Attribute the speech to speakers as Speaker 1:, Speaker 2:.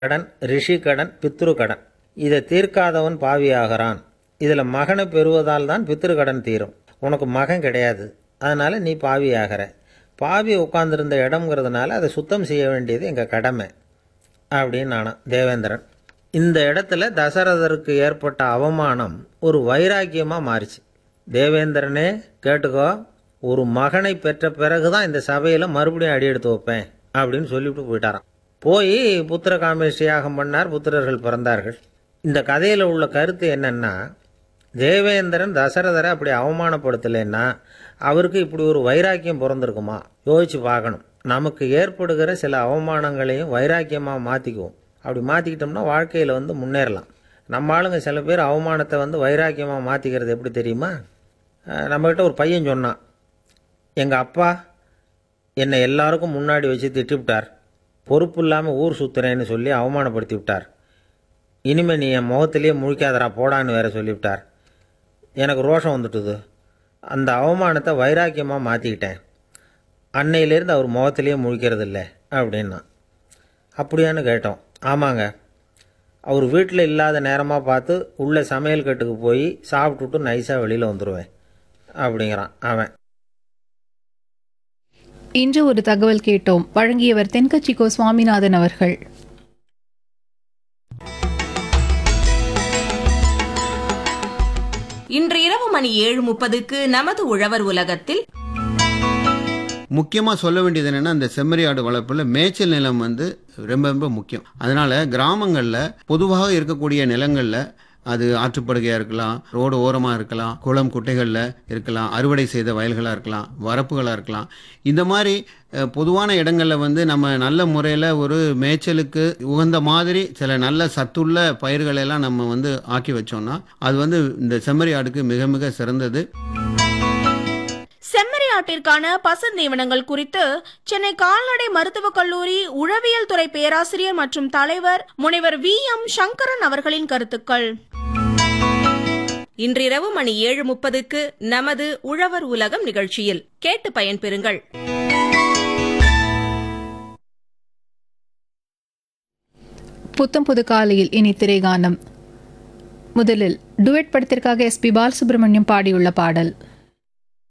Speaker 1: கடன் ரிஷி கடன் பித்ரு கடன் இதை தீர்க்காதவன் பாவியாகிறான் இதில் மகனை பெறுவதால் தான் பித்ரு கடன் தீரும் உனக்கு மகன் கிடையாது அதனால் நீ பாவியாகிற பாவி உட்கார்ந்திருந்த இடம்ங்கிறதுனால அதை சுத்தம் செய்ய வேண்டியது எங்கள் கடமை அப்படின்னு நானும் தேவேந்திரன் இந்த இடத்துல தசரதருக்கு ஏற்பட்ட அவமானம் ஒரு வைராக்கியமாக மாறிச்சு தேவேந்திரனே கேட்டுக்கோ ஒரு மகனை பெற்ற பிறகு தான் இந்த சபையில் மறுபடியும் அடி எடுத்து வைப்பேன் அப்படின்னு சொல்லிவிட்டு போயிட்டாராம் போய் புத்திர காமேஷ் யாகம் பண்ணார் புத்திரர்கள் பிறந்தார்கள் இந்த கதையில் உள்ள கருத்து என்னன்னா தேவேந்திரன் தசரதரை அப்படி அவமானப்படுத்தலைன்னா அவருக்கு இப்படி ஒரு வைராக்கியம் பிறந்திருக்குமா யோசிச்சு பார்க்கணும் நமக்கு ஏற்படுகிற சில அவமானங்களையும் வைராக்கியமாக மாற்றிக்குவோம் அப்படி மாற்றிக்கிட்டோம்னா வாழ்க்கையில் வந்து முன்னேறலாம் நம்ம ஆளுங்க சில பேர் அவமானத்தை வந்து வைராக்கியமாக மாற்றிக்கிறது எப்படி தெரியுமா அஹ் நம்மகிட்ட ஒரு பையன் சொன்னான் எங்கள் அப்பா என்னை எல்லாருக்கும் முன்னாடி வச்சு திட்டிவிட்டார் பொறுப்பு இல்லாமல் ஊர் சுற்றுறேன்னு சொல்லி அவமானப்படுத்தி விட்டார் இனிமே நீ என் முகத்திலேயே முழிக்காதடா போடான்னு வேற சொல்லிவிட்டார் எனக்கு ரோஷம் வந்துட்டுது அந்த அவமானத்தை வைராக்கியமாக மாற்றிக்கிட்டேன் அன்னையிலேருந்து அவர் முகத்திலேயே முழிக்கிறது இல்லை அப்படின்னா அப்படியான்னு கேட்டோம் ஆமாங்க அவர் வீட்டில் இல்லாத நேரமாக பார்த்து உள்ளே சமையல் கட்டுக்கு போய் சாப்பிட்டுட்டு நைஸாக வெளியில் வந்துடுவேன் அப்படிங்கிறான் அவன்
Speaker 2: இன்று ஒரு தகவல் கேட்டோம் வழங்கியவர் தென்கட்சிக்கோ சுவாமிநாதன் அவர்கள்
Speaker 3: இன்று இரவு மணி ஏழு முப்பதுக்கு நமது உழவர் உலகத்தில்
Speaker 4: முக்கியமாக சொல்ல வேண்டியது என்னன்னா இந்த செம்மறி ஆடு வளர்ப்பில் மேய்ச்சல் நிலம் வந்து ரொம்ப ரொம்ப முக்கியம் அதனால கிராமங்களில் பொதுவாக இருக்கக்கூடிய நிலங்களில் அது ஆற்றுப்படுகையாக இருக்கலாம் ரோடு ஓரமாக இருக்கலாம் குளம் குட்டைகளில் இருக்கலாம் அறுவடை செய்த வயல்களாக இருக்கலாம் வரப்புகளாக இருக்கலாம் இந்த மாதிரி அஹ், பொதுவான இடங்களில் வந்து நம்ம நல்ல முறையில் ஒரு மேய்ச்சலுக்கு உகந்த மாதிரி சில நல்ல சத்துள்ள பயிர்களை எல்லாம் நம்ம வந்து ஆக்கி வச்சோம்னா அது வந்து இந்த செம்மறி ஆடுக்கு மிக மிக சிறந்தது
Speaker 5: செம்மறி ஆட்டிற்கான பசுந்தீவனங்கள் குறித்து சென்னை கால்நடை மருத்துவக் கல்லூரி உழவியல் துறை பேராசிரியர் மற்றும் தலைவர் முனைவர் வி எம் சங்கரன் அவர்களின் கருத்துக்கள்
Speaker 3: இன்றிரவு மணி ஏழு முப்பதுக்கு நமது உழவர் உலகம் நிகழ்ச்சியில் கேட்டு பயன்பெறுங்கள்
Speaker 2: புத்தம் புது காலையில் இனி திரைகானம் முதலில் டுவெட் படத்திற்காக எஸ்பி பாலசுப்ரமணியம் பாடியுள்ள பாடல்